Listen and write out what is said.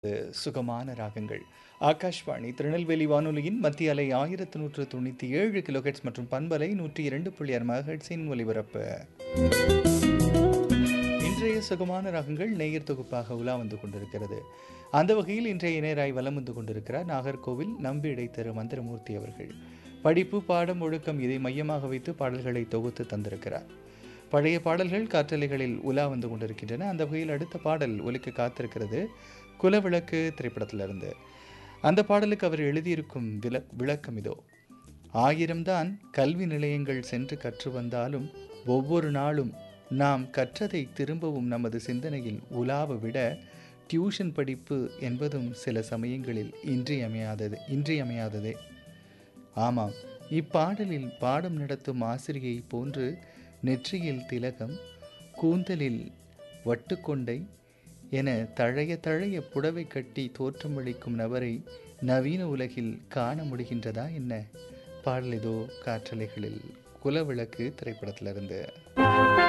சுகமான ராகங்கள் ஆகாஷ்வாணி திருநெல்வேலி வானொலியின் மத்திய அலை ஆயிரத்து நூற்று தொண்ணூற்றி ஏழு கிலோஹெட்ஸ் மற்றும் பண்பலை நூற்றி இரண்டு புள்ளி ஆறு மெகாஹெட்ஸின் ஒலிபரப்பு இன்றைய சுகமான ராகங்கள் நேயர் தொகுப்பாக உலா வந்து கொண்டிருக்கிறது அந்த வகையில் இன்றைய நேராய் வலம் வந்து கொண்டிருக்கிறார் நாகர்கோவில் நம்பி இடைத்தரு மந்திரமூர்த்தி அவர்கள் படிப்பு பாடம் ஒழுக்கம் இதை மையமாக வைத்து பாடல்களை தொகுத்து தந்திருக்கிறார் பழைய பாடல்கள் காற்றலைகளில் உலா வந்து கொண்டிருக்கின்றன அந்த வகையில் அடுத்த பாடல் ஒலிக்க காத்திருக்கிறது குலவிளக்கு திரைப்படத்திலிருந்து அந்த பாடலுக்கு அவர் எழுதியிருக்கும் விள விளக்கம் இதோ ஆயிரம்தான் கல்வி நிலையங்கள் சென்று கற்று வந்தாலும் ஒவ்வொரு நாளும் நாம் கற்றதை திரும்பவும் நமது சிந்தனையில் உலாவ விட டியூஷன் படிப்பு என்பதும் சில சமயங்களில் இன்றியமையாதது இன்றியமையாததே ஆமாம் இப்பாடலில் பாடம் நடத்தும் ஆசிரியை போன்று நெற்றியில் திலகம் கூந்தலில் வட்டுக்கொண்டை என தழைய தழைய புடவை கட்டி தோற்றமளிக்கும் நபரை நவீன உலகில் காண முடிகின்றதா என்ன பாடல் இதோ காற்றலைகளில் குலவிளக்கு திரைப்படத்திலிருந்து